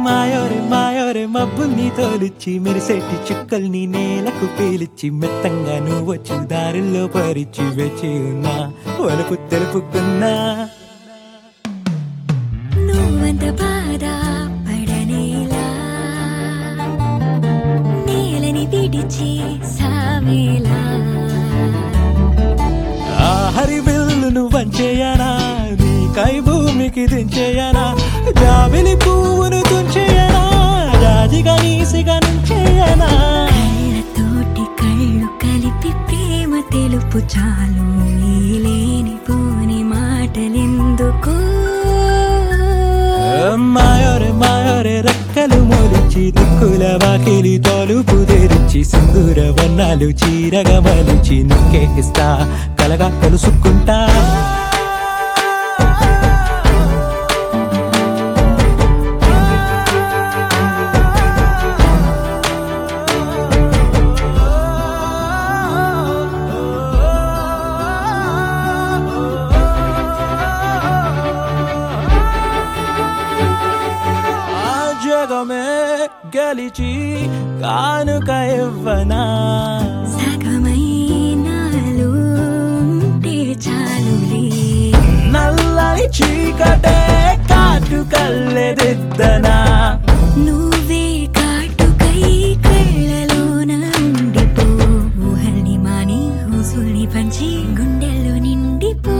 మాయోరే మాయోరే మబ్బుల్ని తోలిచ్చి మెరిసేటి చుక్కల్ని నేలకు పేలిచ్చి మెత్తంగా నువ్వొచ్చు దారుల్లో పరిచి వేచి ఉన్నా వలుపు తెలుపుకున్నా నువ్వంత బాధ పడనేలా నేలని విడిచి సావేలా ఆ హరివిల్లును వంచేయనా నీకై భూమికి దించేయనా జాబిలి పువ్వును తుంచేయనా రాజిగా నీసిగా నుంచేయనా కళ్ళతోటి కళ్ళు కలిపి ప్రేమ తెలుపు చాలు ఈ లేని పోని మాటలెందుకు మాయోరే మాయోరే రెక్కలు మొలిచి దిక్కుల వాకిలి తోలుపు తెరిచి సింధూర వర్ణాలు చీరగా మలిచి నుక్కే ఇస్తా కలగా కలుసుకుంటా ఆ జగమే గెలిచి కానుక ఇవ్వనా సగమైనాలు ఉంటే చాలులే నల్లని చీకటే కాటు కల్లెదిద్దనా నువ్వే కాటుకై కళ్ళలోన ఉండిపో ఊహల్ని మాని ఊసుల్ని పంచి గుండెల్లో నిండిపో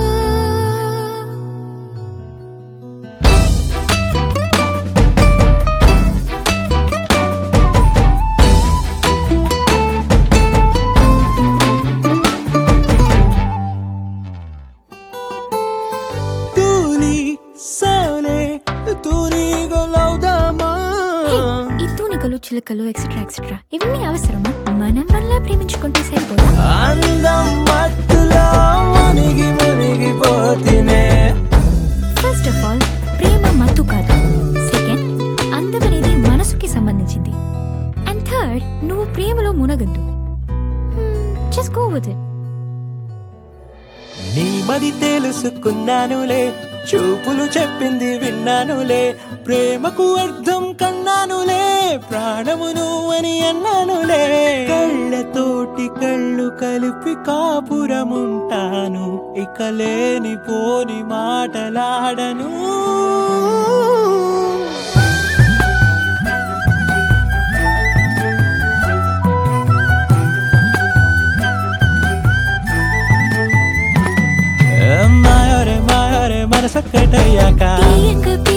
తూలి సోలే తూనిగలవుదామా ఈ తూనికలు చిలుకలు ఎక్సెట్రా ఎక్సెట్రా ఇవన్నీ అవసరమా మనం వల్ల ప్రేమించుకుంటే సరిపోదా అందం మత్తులో మునిగి మునిగిపోతినే ఫస్ట్ ఆఫ్ ఆల్ ప్రేమ మత్తు కాదు సెకండ్ అందం అనేది మనసుకి సంబంధించింది అండ్ థర్డ్ నువ్వు ప్రేమలో మునగద్దు జస్ట్ గో విత్ ఇట్ నీ మది తెలుసుకున్నానులే చూపులు చెప్పింది విన్నానులే ప్రేమకు అర్థం కన్నానులే ప్రాణము నువ్వని అన్నానులే కళ్ళతోటి కళ్ళు కలిపి కాపురముంటాను ఇక లేని పోని మాటలాడను మాయోరే మాయోరే మనసొక్కటయ్యాక తీయక